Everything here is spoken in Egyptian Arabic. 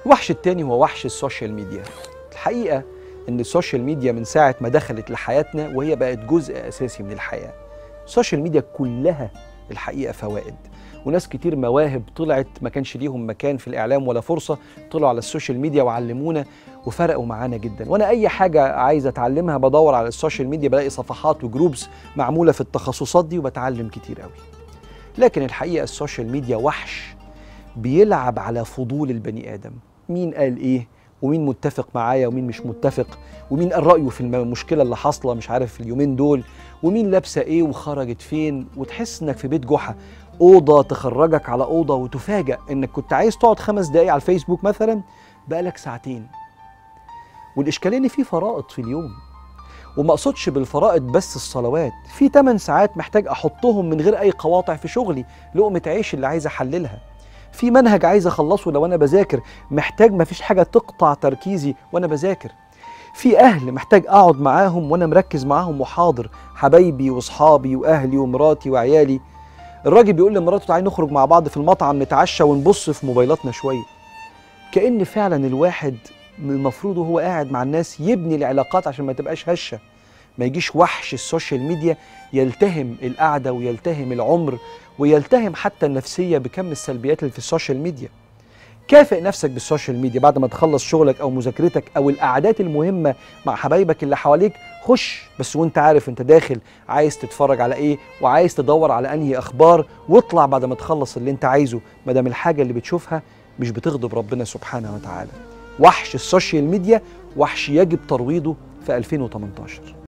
الوحش التاني هو وحش السوشيال ميديا الحقيقة إن السوشيال ميديا من ساعة ما دخلت لحياتنا وهي بقت جزء أساسي من الحياة السوشيال ميديا كلها الحقيقة فوائد وناس كتير مواهب طلعت ما كانش ليهم مكان في الإعلام ولا فرصة طلعوا على السوشيال ميديا وعلمونا وفرقوا معانا جدا وانا اي حاجه عايز اتعلمها بدور على السوشيال ميديا بلاقي صفحات وجروبس معموله في التخصصات دي وبتعلم كتير قوي لكن الحقيقه السوشيال ميديا وحش بيلعب على فضول البني ادم مين قال ايه ومين متفق معايا ومين مش متفق ومين قال رايه في المشكله اللي حاصله مش عارف في اليومين دول ومين لابسه ايه وخرجت فين وتحس انك في بيت جحا اوضه تخرجك على اوضه وتفاجأ انك كنت عايز تقعد خمس دقايق على الفيسبوك مثلا بقالك ساعتين والاشكاليه ان في فرائض في اليوم وما اقصدش بالفرائض بس الصلوات في 8 ساعات محتاج احطهم من غير اي قواطع في شغلي لقمه عيش اللي عايز احللها في منهج عايز اخلصه لو انا بذاكر محتاج ما فيش حاجه تقطع تركيزي وانا بذاكر في اهل محتاج اقعد معاهم وانا مركز معاهم وحاضر حبايبي واصحابي واهلي ومراتي وعيالي الراجل بيقول لمراته تعالي نخرج مع بعض في المطعم نتعشى ونبص في موبايلاتنا شويه كأن فعلا الواحد المفروض وهو قاعد مع الناس يبني العلاقات عشان ما تبقاش هشه ما يجيش وحش السوشيال ميديا يلتهم القعده ويلتهم العمر ويلتهم حتى النفسيه بكم السلبيات اللي في السوشيال ميديا كافئ نفسك بالسوشيال ميديا بعد ما تخلص شغلك او مذاكرتك او القعدات المهمه مع حبايبك اللي حواليك خش بس وانت عارف انت داخل عايز تتفرج على ايه وعايز تدور على انهي اخبار واطلع بعد ما تخلص اللي انت عايزه ما دام الحاجه اللي بتشوفها مش بتغضب ربنا سبحانه وتعالى وحش السوشيال ميديا وحش يجب ترويضه في 2018